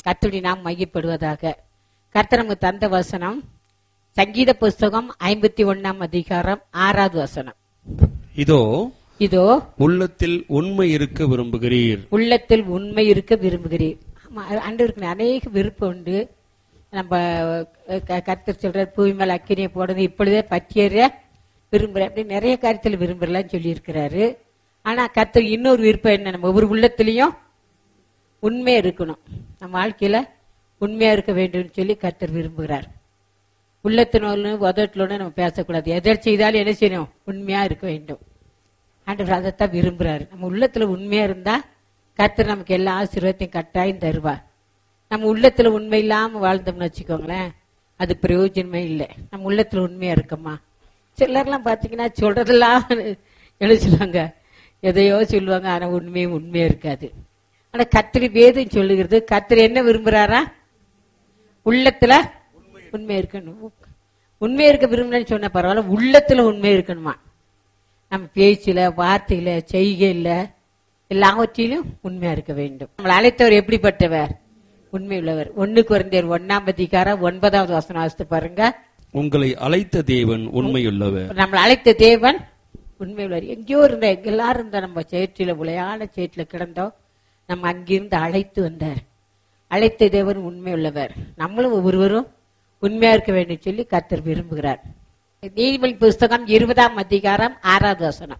கர்த்தருடைய நாம் மையப்படுவதாக கர்த்தர் நமக்கு தந்த வசனம் சங்கீத புஸ்தகம் ஐம்பத்தி ஒண்ணாம் அதிகாரம் ஆறாவது வசனம் இதோ இதோ உள்ளத்தில் உண்மை இருக்க விரும்புகிறீர் உள்ளத்தில் உண்மை இருக்க விரும்புகிறீர் ஆமா, ஆண்டவருக்கு அநேக விருப்பம் உண்டு நம்ம க- கர்த்தர் சொல்ற பூமி மேல அக்கினியை போடுறது இப்பொழுதே பற்றியற விரும்புறேன் அப்படி நிறைய காரியத்தில் விரும்புறலாம் சொல்லி இருக்கிறாரு ஆனா கர்த்தர் இன்னொரு விருப்பம் என்ன நம்ம ஒவ்வொரு உள்ளத்திலையும் உண்மையா இருக்கணும் நம்ம வாழ்க்கையில உண்மையா இருக்க வேண்டும்னு சொல்லி கர்த்தர் விரும்புகிறார் உள்ளத்தினோடு உதட்டிலோடு நம்ம பேசக்கூடாது எதை செய்தாலும் என்ன செய்யணும் உண்மையா இருக்க வேண்டும் ஆண்டவர் அதைத்தான் விரும்புறாரு நம்ம உள்ளத்துல உண்மையா இருந்தா கர்த்தர் நமக்கு எல்லா ஆசீர்வாதத்தையும் கட்டாயம் தருவார் நம்ம உள்ளத்துல உண்மை இல்லாம வாழ்ந்தோம்னு வச்சுக்கோங்களேன் அது பிரயோஜனமே இல்லை நம்ம உள்ளத்துல உண்மையா இருக்கோமா சிலர்லாம் பாத்தீங்கன்னா சொல்றதெல்லாம் என்ன சொல்லுவாங்க எதையோ சொல்லுவாங்க ஆனா உண்மையும் உண்மையா இருக்காது ஆனா கத்திரி வேதம் சொல்லுகிறது கத்திரி என்ன விரும்புறாரா உள்ளத்துல உண்மை இருக்கணும் உண்மை இருக்க விரும்புறேன்னு சொன்ன பரவாயில்ல உள்ளத்துல உண்மை இருக்கணுமா நம்ம பேச்சுல வார்த்தையில செய்கையில எல்லாவற்றிலும் உண்மையா இருக்க வேண்டும் நம்மளை அழைத்தவர் எப்படிப்பட்டவர் உண்மை உள்ளவர் ஒண்ணு குறைந்தர் ஒன்னாம் அதிகாரம் ஒன்பதாவது வசனம் வாசித்து பாருங்க உங்களை அழைத்த தேவன் உண்மையுள்ளவர் நம்மளை அழைத்த தேவன் உண்மை உள்ளவர் எங்கேயோ இருந்த எல்லாரும் இருந்த நம்ம சேற்றில உளையான சேற்றில கிடந்தோம் நம்ம அங்கிருந்து அழைத்து வந்தார் அழைத்த தேவன் உண்மை உள்ளவர் நம்மளும் ஒவ்வொருவரும் உண்மையா இருக்க வேண்டும் சொல்லி கர்த்தர் விரும்புகிறார் நீதிமொழி புஸ்தகம் இருபதாம் அதிகாரம் ஆறாவது வசனம்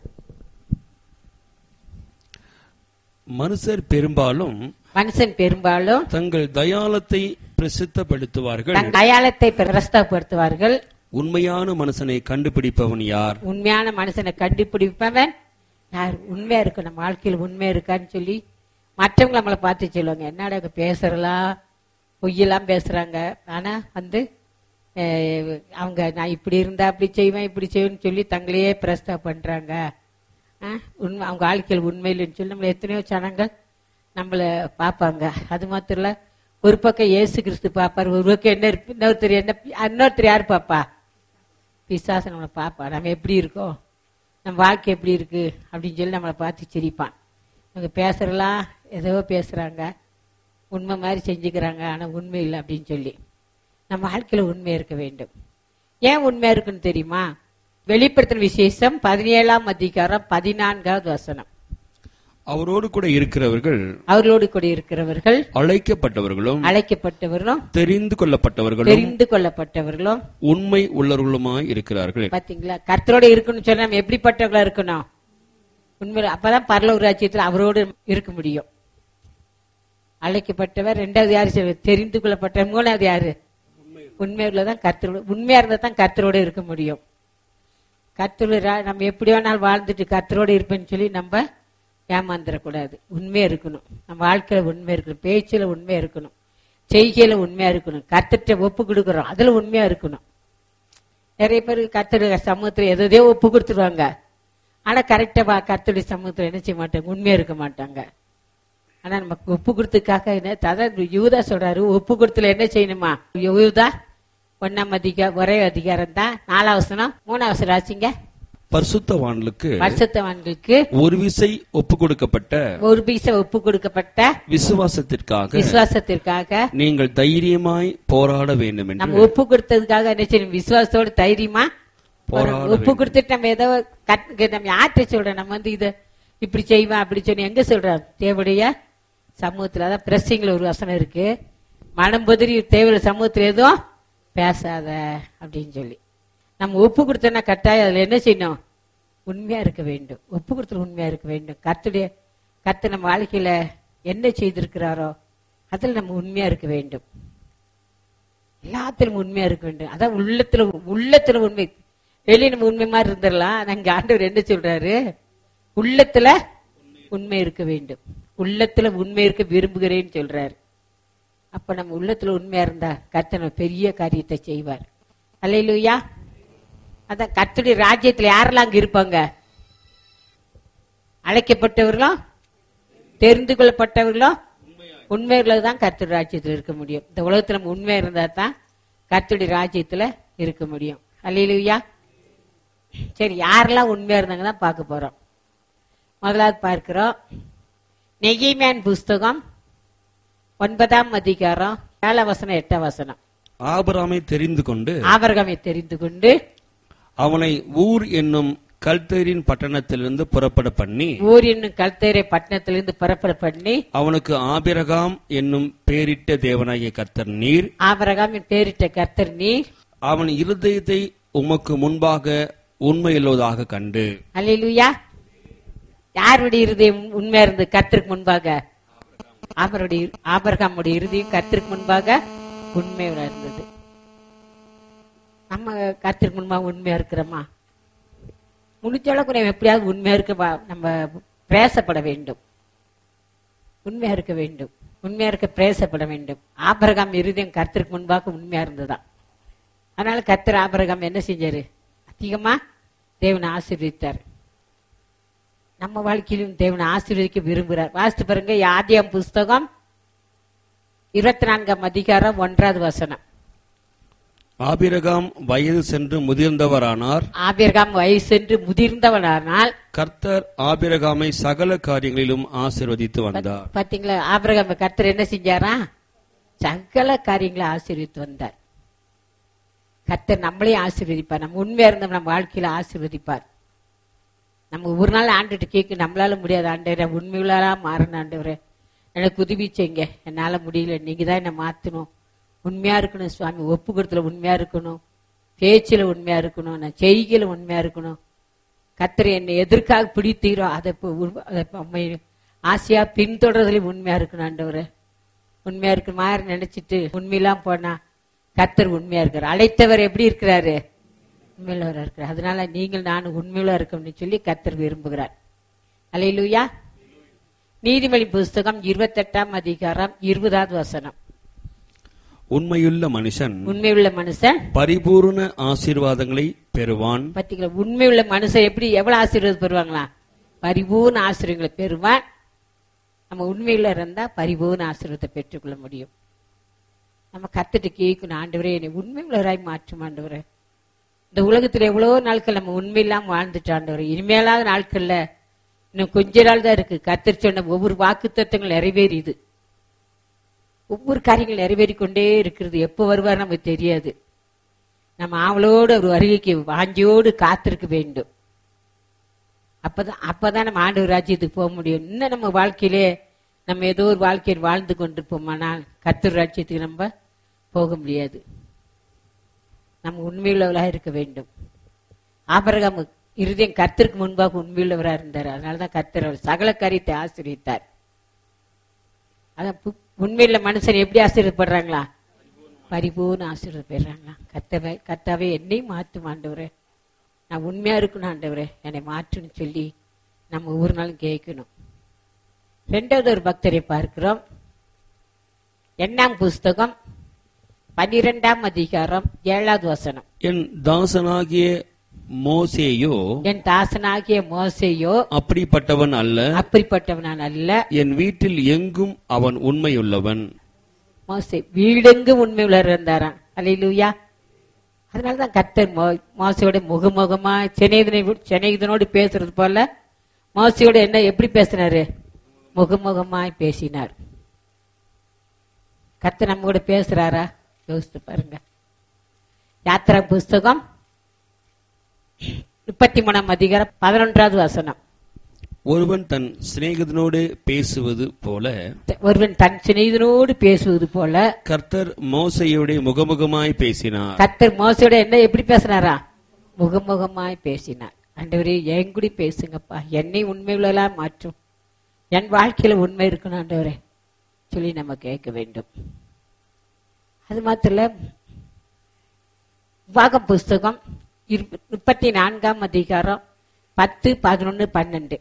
மனுஷர் பெரும்பாலும் மனுஷன் பெரும்பாலும் தங்கள் தயாளத்தை பிரசித்தப்படுத்துவார்கள் தன் அடையாளத்தை பிரஸ்தப்படுத்துவார்கள் உண்மையான மனுஷனை கண்டுபிடிப்பவன் யார் உண்மையான மனுஷனை கண்டுபிடிப்பவன் யார் உண்மையா இருக்கு நம்ம வாழ்க்கையில் உண்மையா இருக்கான்னு சொல்லி மற்றவங்க நம்மளை பார்த்து சொல்லுவாங்க என்னடா இவங்க பேசுறலாம் பொய்யெல்லாம் பேசுறாங்க ஆனா வந்து அஹ், அவங்க நான் இப்படி இருந்தா அப்படி செய்வேன் இப்படி செய்வேன்னு சொல்லி தங்களையே பிரஸ்தா பண்றாங்க அஹ், உண்மை அவங்க வாழ்க்கையில் உண்மையில்லைன்னு சொல்லி நம்மள எத்தனையோ ஜனங்கள் நம்மள பார்ப்பாங்க அது மாத்திரம் இல்ல ஒரு பக்கம் இயேசு கிறிஸ்து பார்ப்பார் ஒரு பக்கம் என்ன இருப்பு- இன்னொருத்தர் என்ன இன்னொருத்தர் யார் பாப்பா பிசாசு நம்மளை பார்ப்பான் நம்ம எப்படி இருக்கோம் நம்ம வாழ்க்கை எப்படி இருக்கு அப்படின்னு சொல்லி நம்மளை பார்த்து சிரிப்பான் இவங்க பேசுறலாம் ஏதோ பேசுறாங்க உண்மை மாதிரி செஞ்சுக்கிறாங்க ஆனா உண்மை இல்லை அப்படின்னு சொல்லி நம்ம வாழ்க்கையில உண்மை இருக்க வேண்டும் ஏன் உண்மையா இருக்குன்னு தெரியுமா வெளிப்படுத்தின விசேஷம் பதினேழாம் அதிகாரம் பதினான்காவது வசனம் அவரோடு கூட இருக்கிறவர்கள் அவர்களோடு கூட இருக்கிறவர்கள் அழைக்கப்பட்டவர்களும் அழைக்கப்பட்டவர்களும் தெரிந்து கொள்ளப்பட்டவர்களும் தெரிந்து கொள்ளப்பட்டவர்களும் உண்மை உள்ளவர்களுமாய் இருக்கிறார்கள் பாத்தீங்களா கர்த்தரோட இருக்கணும்னு சொன்னா நம்ம எப்படிப்பட்டவங்களா இருக்கணும் உண்மையில அப்பதான் பரலோக ராஜ்யத்துல அவரோடு இருக்க முடியும் அழைக்கப்பட்டவர் ரெண்டாவது யாரு சொல்றது? தெரிந்து கொள்ளப்பட்ட மூணாவது யாரு உண்மையுள்ள தான் கர்த்தரோட உண்மையா இருந்தா தான் கர்த்தரோட இருக்க முடியும் கர்த்தரோட நம்ம எப்படி வேணாலும் வாழ்ந்துட்டு கர்த்தரோட இருப்பேன்னு சொல்லி நம்ம ஏமாந்துடக்கூடாது உண்மையா இருக்கணும் நம்ம வாழ்க்கையில உண்மை இருக்கணும் பேச்சுல உண்மையா இருக்கணும் செய்கையில உண்மையா இருக்கணும் கர்த்தர்கிட்ட ஒப்பு கொடுக்கறோம் அதுல உண்மையா இருக்கணும் நிறைய பேர் கர்த்தருடைய சமூகத்துல எதையோ ஒப்பு கொடுத்துருவாங்க ஆனா கரெக்டா கர்த்தருடைய சமூகத்துல என்ன செய்ய மாட்டாங்க உண்மையா இருக்க மாட்டாங்க ஆனா நமக்கு ஒப்பு கொடுத்ததுக்காக என்ன அதான் யூதா சொல்றாரு ஒப்பு கொடுத்துல என்ன செய்யணுமா யூதா ஒன்னாம் அதிக ஒரே அதிகாரம் தான் நாலாவசனம் மூணாவசனம் ஆச்சுங்க பரிசுத்தவான்களுக்கு வருஷத்தவான்களுக்கு ஒரு விசை ஒப்பு கொடுக்கப்பட்ட ஒரு பீச ஒப்பு கொடுக்கப்பட்ட விசுவாசத்திற்காக விசுவாசத்திற்காக நீங்கள் தைரியமாய் போராட வேண்டும் என்று நம்ம ஒப்பு கொடுத்ததுக்காக என்ன செய்யணும் விசுவாசத்தோட தைரியமா போராட ஒப்பு கொடுத்துட்டு நம்ம ஏதோ கத்- நம்ம யார்கிட்ட சொல்றோம் நம்ம வந்து இத இப்படி செய்வேன் அப்படி சொல்லி எங்க சொல்றோம் தேவடைய சமூகத்துல அதான் பிரசிங்ல ஒரு வசனம் இருக்கு மனம் பொதிரி தேவையில்ல சமூகத்துல எதுவும் பேசாத அப்படின்னு சொல்லி நம்ம ஒப்பு கொடுத்தோம்னா கட்டாயம் அதுல என்ன செய்யணும் உண்மையா இருக்க வேண்டும் ஒப்பு கொடுத்து உண்மையா இருக்க வேண்டும் கர்த்தருடைய கர்த்தர் நம்ம வாழ்க்கையில என்ன செய்திருக்கிறாரோ அதில் நம்ம உண்மையா இருக்க வேண்டும் எல்லாத்திலும் உண்மையா இருக்க வேண்டும் அதான் உள்ளத்துல உள்ளத்துல உண்மை வெளியே நம்ம உண்மை மாதிரி இருந்துடலாம் ஆனா இங்க ஆண்டவர் என்ன சொல்றாரு உள்ளத்துல உண்மை இருக்க வேண்டும் உள்ளத்துல உண்மை இருக்க விரும்புகிறேன்னு சொல்றாரு அப்ப நம்ம உள்ளத்துல உண்மையா இருந்தா கர்த்தர் நம்ம பெரிய காரியத்தை செய்வார் அல்லையிலுயா அதான் கர்த்தருடைய ராஜ்யத்துல யாரெல்லாம் அங்க இருப்பாங்க அழைக்கப்பட்டவர்களும் தெரிந்து கொள்ளப்பட்டவர்களும் உண்மையுள்ள தான் கர்த்தர் ராஜ்யத்துல இருக்க முடியும் இந்த உலகத்துல நம்ம உண்மையா இருந்தா தான் கர்த்தருடைய ராஜ்யத்துல இருக்க முடியும் அல்லையிலுயா சரி யாரெல்லாம் உண்மையா இருந்தாங்க தான் பார்க்க போறோம் முதலாவது பார்க்கிறோம் நெகிமேன் புஸ்தகம் ஒன்பதாம் அதிகாரம் ஏழாம் வசனம் எட்டாம் வசனம் ஆபிரகாமை தெரிந்து கொண்டு ஆபரகமை தெரிந்து கொண்டு அவனை ஊர் என்னும் கல்தேரின் பட்டணத்திலிருந்து புறப்பட பண்ணி ஊர் என்னும் கல்தேரை பட்டணத்திலிருந்து புறப்பட பண்ணி அவனுக்கு ஆபிரகாம் என்னும் பேரிட்ட தேவனாகிய கர்த்தர் நீர் ஆபரகாமின் பேரிட்ட கர்த்தர் நீர் அவன் இருதயத்தை உமக்கு முன்பாக உண்மையுள்ளதாக கண்டு அல்லேலூயா யாருடைய இருதயம் உண்மையா இருந்தது கர்த்தருக்கு முன்பாக அவருடைய ஆபரகாமுடைய இருதயம் கர்த்தருக்கு முன்பாக உண்மையா இருந்தது நம்ம கர்த்தருக்கு முன்பாக உண்மையா இருக்கிறோமா முடிஞ்ச அளவுக்கு நம்ம எப்படியாவது உண்மையா இருக்க வா- நம்ம பிரயாசப்பட வேண்டும் உண்மையா இருக்க வேண்டும் உண்மையா இருக்க பிரயாசப்பட வேண்டும் ஆபரகாம் இருதயம் கர்த்தருக்கு முன்பாக உண்மையா இருந்ததாம் அதனால கர்த்தர் ஆபரகாம் என்ன செஞ்சாரு அதிகமா தேவனை ஆசீர்வதித்தார் நம்ம வாழ்க்கையிலும் தேவனை ஆசீர்வதிக்க விரும்புகிறார் வாசித்து பாருங்க ஆதியாம் புஸ்தகம் இருபத்தி நான்காம் அதிகாரம் ஒன்றாவது வசனம் ஆபிரகாம் வயது சென்று முதிர்ந்தவரானார் ஆபிரகாம் வயசென்று முதிர்ந்தவனானால் கர்த்தர் ஆபிரகாமை சகல காரியங்களிலும் ஆசீர்வதித்து வந்தார் பாத்தீங்களா ஆபிரகாம் கர்த்தர் என்ன செஞ்சாரா சகல காரியங்களை ஆசீர்வித்து வந்தார் கர்த்தர் நம்மளையும் ஆசீர்வதிப்பார் நம்ம உண்மையா இருந்தோம் நம்ம வாழ்க்கையில ஆசீர்வதிப்பார் நம்ம ஒரு நாள் ஆண்டுட்டு கேட்க நம்மளால முடியாது ஆண்டவரே உண்மையுள்ளா மாறணும் ஆண்டவரே எனக்கு உதவி செய்யுங்க என்னால முடியல நீங்க தான் என்ன மாத்தணும் உண்மையா இருக்கணும் சுவாமி ஒப்பு கொடுத்துல உண்மையா இருக்கணும் பேச்சுல உண்மையா இருக்கணும் நான் செய்கையில உண்மையா இருக்கணும் கர்த்தர் என்னை எதற்காக பிடித்தீரோ அதை இப்போ உருவ- அதை இப்போ உண்மை ஆசையா பின்தொடர்றதுலயும் உண்மையா இருக்கணும் ஆண்டவரே உண்மையா இருக்கு மாதிரி நினைச்சிட்டு உண்மையெல்லாம் போனா கர்த்தர் உண்மையா இருக்காரு அழைத்தவர் எப்படி இருக்கிறாரு உண்மையுள்ளவரா இருக்கிறார் அதனால நீங்கள் நான் உண்மையுள்ள இருக்கணும்னு சொல்லி கர்த்தர் விரும்புகிறார் அலையிலுயா நீதிமொழி புஸ்தகம் இருபத்தெட்டாம் அதிகாரம் இருபதாவது வசனம் உண்மையுள்ள மனுஷன் உண்மையுள்ள மனுஷன் பரிபூர்ண ஆசீர்வாதங்களை பெறுவான் பாத்தீங்களா உண்மையுள்ள மனுஷன் எப்படி எவ்வளவு ஆசீர்வாதம் பெறுவாங்களா பரிபூர்ண ஆசீர்வாதங்களை பெறுவான் நம்ம உண்மையில இருந்தா பரிபூர்ண ஆசீர்வாதத்தை பெற்றுக்கொள்ள முடியும் நம்ம கத்துட்டு கேட்கணும் ஆண்டவரே என்னை உண்மையுள்ளவராய் மாற்றும் ஆண்டவரே இந்த உலகத்துல எவ்வளவோ நாட்கள் நம்ம உண்மையில்லாம வாழ்ந்துட்டோம் ஆண்டவரே இனிமேலாத நாட்கள்ல இன்னும் கொஞ்ச நாள் தான் இருக்கு கத்தர் சொன்ன ஒவ்வொரு வாக்கு தத்துவங்கள் நிறைவேறியுது ஒவ்வொரு காரியங்கள் நிறைவேறிக் கொண்டே இருக்கிறது எப்போ வருவார் நமக்கு தெரியாது நம்ம ஆவலோடு ஒரு வருகைக்கு வாஞ்சியோடு காத்திருக்க வேண்டும் அப்பதான் அப்பதான் நம்ம ஆண்டவர் ராஜ்யத்துக்கு போக முடியும் இன்னும் நம்ம வாழ்க்கையிலே நம்ம ஏதோ ஒரு வாழ்க்கையில் வாழ்ந்து கொண்டிருப்போமானால் கர்த்தர் ராஜ்யத்துக்கு நம்ம போக முடியாது நம்ம உண்மையுள்ளவர்களாக இருக்க வேண்டும் ஆபரகம் இருதயம் கர்த்தருக்கு முன்பாக உண்மையுள்ளவராக இருந்தார் அதனாலதான் கர்த்தர் அவர் சகல காரியத்தை ஆசீர்வித்தார் அதான் பு- உண்மையுள்ள மனுஷன் எப்படி ஆசீர்வப்படுறாங்களா பரிபூர்ண ஆசீர்வாதம் பெறாங்களா கத்தவை கத்தாவே என்னையும் மாற்றும் ஆண்டவரே நான் உண்மையா இருக்கணும் ஆண்டவரே என்னை மாற்றுன்னு சொல்லி நம்ம ஒவ்வொரு நாளும் கேட்கணும் ரெண்டாவது ஒரு பக்தரை பார்க்கிறோம் எண்ணாம் புஸ்தகம் பன்னிரெண்டாம் அதிகாரம் ஏழாவது வசனம் என் தாசனாகிய மோசேயோ என் தாசனாகிய மோசையோ அப்படிப்பட்டவன் அல்ல அப்படிப்பட்டவனான் அல்ல என் வீட்டில் எங்கும் அவன் உண்மையுள்ளவன் மோசை வீடெங்கும் உண்மை உலர் இருந்தாராம் அல்லையிலூயா அதனாலதான் கர்த்தர் மோ- மோசையோட முகமுகமா சென்னைதனை சென்னைதனோடு பேசுறது போல மோசையோட என்ன எப்படி பேசினாரு முகமுகமாய் பேசினார் கர்த்தர் நம்ம கூட பேசுறாரா யோசித்து பாருங்க யாத்திரா புஸ்தகம் முப்பத்தி மூணாம் அதிகாரம் பதினொன்றாவது வசனம் ஒருவன் தன் சிநேகிதனோடு பேசுவது போல ஒருவன் தன் சிநேகிதனோடு பேசுவது போல கர்த்தர் மோசையோட முகமுகமாய் பேசினார் கர்த்தர் மோசையோட என்ன எப்படி பேசினாரா முகமுகமாய் பேசினார் ஆண்டவரே என் கூட பேசுங்கப்பா என்னை உண்மையுள்ளலா மாற்றும் என் வாழ்க்கையில உண்மை இருக்கணும் ஆண்டவரே சொல்லி நம்ம கேட்க வேண்டும் அது மாத்திரம் இல்ல, உபாகம் புஸ்தகம் இருப- முப்பத்தி நான்காம் அதிகாரம் பத்து பதினொன்னு பன்னெண்டு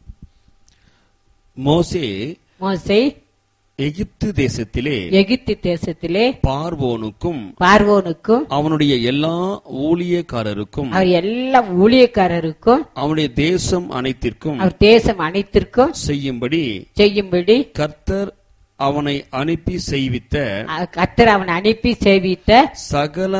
மோசே மோசை எகிப்து தேசத்திலே எகிப்து தேசத்திலே பார்வோனுக்கும் பார்வோனுக்கும் அவனுடைய எல்லா ஊழியக்காரருக்கும் அவர் எல்லா ஊழியக்காரருக்கும் அவனுடைய தேசம் அனைத்திற்கும் அவர் தேசம் அனைத்திற்கும் செய்யும்படி செய்யும்படி கர்த்தர் அவனை அனுப்பி செய்வித்த அஹ், கர்த்தர் அவனை அனுப்பி சேவித்த சகல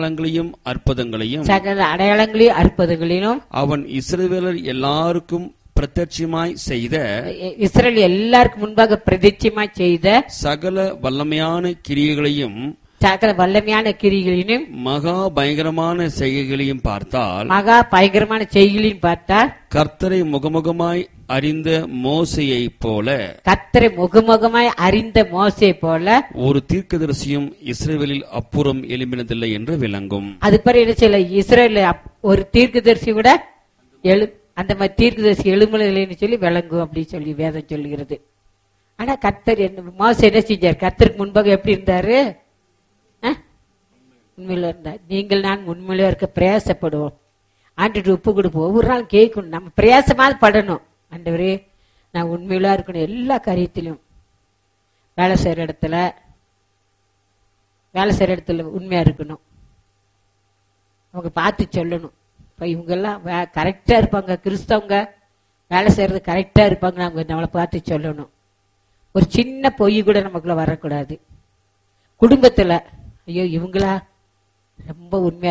அடையாளங்களையும் அற்புதங்களையும் சகல அடையாளங்களையும் அற்புதங்களிலும் அவன் இஸ்ரவேலர் எல்லாருக்கும் பிரத்யட்சமாய் செய்த இஸ்ரேல் எல்லாருக்கும் முன்பாக பிரதிச்சயமா செய்த சகல வல்லமையான கிரியைகளையும் சகல வல்லமையான கிரிகளிலும் மகா பயங்கரமான செய்கைகளையும் பார்த்தால் மகா பயங்கரமான செய்களையும் பார்த்தா கர்த்தரை முகமுகமாய் அறிந்த மோசையைப் போல கத்தரை முகமுகமாய் அறிந்த மோசே போல ஒரு தீர்க்கதரிசியும் இஸ்ரேலில் அப்புறம் எழும்பினதில்லை என்று விளங்கும் அது பிறகு என்ன செய்யல இஸ்ரேல் அப்- ஒரு தீர்க்கதரிசி கூட எழு அந்த மாதிரி தீர்க்கதரிசி எழுமலைன்னு சொல்லி விளங்கும் அப்படின்னு சொல்லி வேதம் சொல்லுகிறது ஆனா கத்தர் என்ன மோச என்ன செஞ்சார் கத்தருக்கு முன்பாக எப்படி இருந்தாரு ஆ? உண்மையில இருந்தார் நீங்கள் நான் உண்மையில இருக்க பிரயாசப்படுவோம் ஆண்டுட்டு உப்பு கொடுப்போம் ஒவ்வொரு நாள் கேட்கணும் நம்ம பிரயாசமாவது படணும் ஆண்டவரே நான் உண்மையிலா இருக்கணும் எல்லா காரியத்திலும் வேலை செய்யற இடத்துல வேலை செய்யற இடத்துல உண்மையா இருக்கணும் அவங்க பார்த்து சொல்லணும் இப்போ இவங்கெல்லாம் கரெக்டாக இருப்பாங்க கிறிஸ்தவங்க வேலை செய்கிறது கரெக்டாக இருப்பாங்க அவங்க நம்மளை பார்த்து சொல்லணும் ஒரு சின்ன பொய் கூட நமக்குள்ள வரக்கூடாது குடும்பத்தில் ஐயோ இவங்களா ரொம்ப உண்மையா